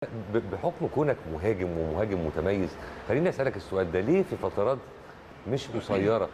ب- بحكم كونك مهاجم ومهاجم متميز خليني اسالك السؤال ده ليه في فترات مش قصيره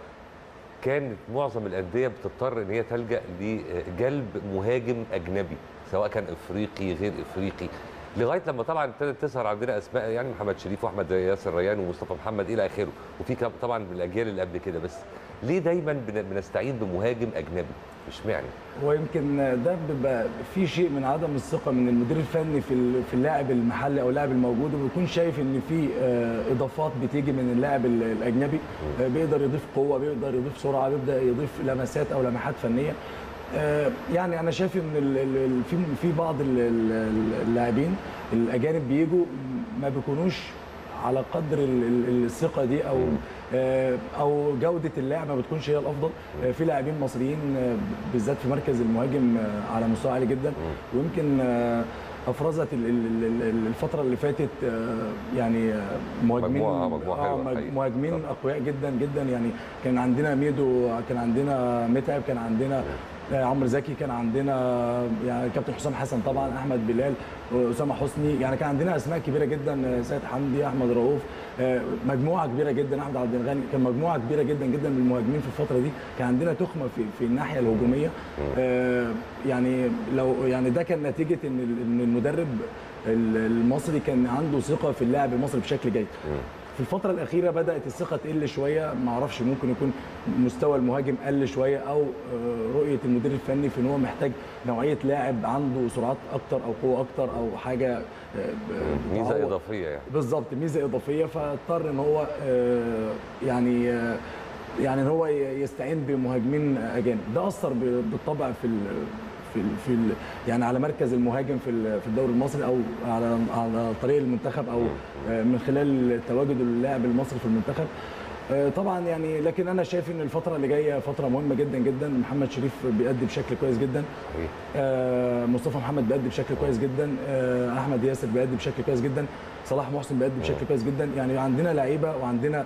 كانت معظم الانديه بتضطر ان هي تلجا لجلب مهاجم اجنبي سواء كان افريقي غير افريقي لغايه لما طبعا ابتدت تظهر عندنا اسماء يعني محمد شريف واحمد ياسر ريان ومصطفى محمد الى اخره وفي كم- طبعا من الاجيال اللي قبل كده بس ليه دايما بن- بنستعين بمهاجم اجنبي اشمعنى هو يمكن ده بيبقى في شيء من عدم الثقه من المدير الفني في ال- في اللاعب المحلي او اللاعب الموجود وبيكون شايف ان في آه، اضافات بتيجي من اللاعب ال- الاجنبي آه، بيقدر يضيف قوه بيقدر يضيف سرعه بيبدا يضيف لمسات او لمحات فنيه آه، يعني انا شايف ان ال- ال- ال- في في بعض ال- ال- اللاعبين الاجانب بيجوا ما بيكونوش على قدر ال- ال- الثقه دي او آه، او جوده اللعب ما بتكونش هي الافضل آه، في لاعبين مصريين آه، بالذات في مركز المهاجم آه، على مستوى عالي جدا ويمكن آه، افرزت ال- ال- ال- الفتره اللي فاتت آه، يعني آه، مهاجمين مجموعة- مجموعة حلوة مج- الحقيقة. مهاجمين طبعا. اقوياء جدا جدا يعني كان عندنا ميدو كان عندنا متعب كان عندنا آه، عمرو زكي كان عندنا يعني كابتن حسام حسن طبعا احمد بلال اسامه حسني يعني كان عندنا اسماء كبيره جدا آه، سيد حمدي احمد رؤوف آه، مجموعه كبيره جدا احمد عبد الغني كان مجموعه كبيره جدا جدا من المهاجمين في الفتره دي كان عندنا تخمه في في الناحيه الهجوميه آه، يعني لو يعني ده كان نتيجه ان ال- ان المدرب ال- المصري كان عنده ثقه في اللاعب المصري بشكل جيد في الفترة الأخيرة بدأت الثقة تقل شوية ما اعرفش ممكن يكون مستوى المهاجم قل شوية أو آه، رؤية المدير الفني في إن هو محتاج نوعية لاعب عنده سرعات أكتر أو قوة أكتر أو حاجة آه، ب- ميزه بتعوض. اضافيه يعني بالظبط ميزه اضافيه فاضطر ان هو آه، يعني آه، يعني ان هو ي- يستعين بمهاجمين اجانب ده اثر ب- بالطبع في ال في ال في ال يعني على مركز المهاجم في ال- في الدوري المصري او على على طريق المنتخب او آه، من خلال تواجد اللاعب المصري في المنتخب آه، طبعا يعني لكن انا شايف ان الفتره اللي جايه فتره مهمه جدا جدا محمد شريف بيأدي بشكل كويس جدا صحيح. آه، مصطفى محمد بيأدي بشكل كويس جدا آه، احمد ياسر بيأدي بشكل كويس جدا صلاح محسن بيأدي بشكل كويس جدا يعني عندنا لعيبه وعندنا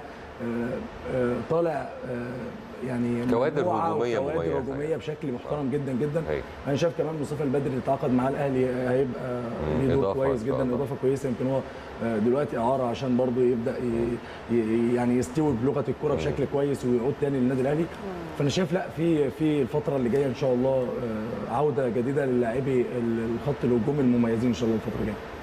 آه، آه، طالع آه، يعني كوادر مجموعة هجومية وكوادر مميزة. هجوميه بشكل محترم جدا جدا أيوة. انا شايف كمان مصطفى البدري اللي تعاقد مع الاهلي هيبقى ليه دور إضافة كويس إن شاء جدا الله. اضافه كويسه يمكن هو آه، دلوقتي اعاره عشان برضه يبدا ي- ي- يعني يستوي بلغه الكره بشكل كويس ويعود تاني للنادي الاهلي فانا شايف لا في في الفتره اللي جايه ان شاء الله آه، عوده جديده للاعبي الخط الهجومي المميزين ان شاء الله الفتره الجايه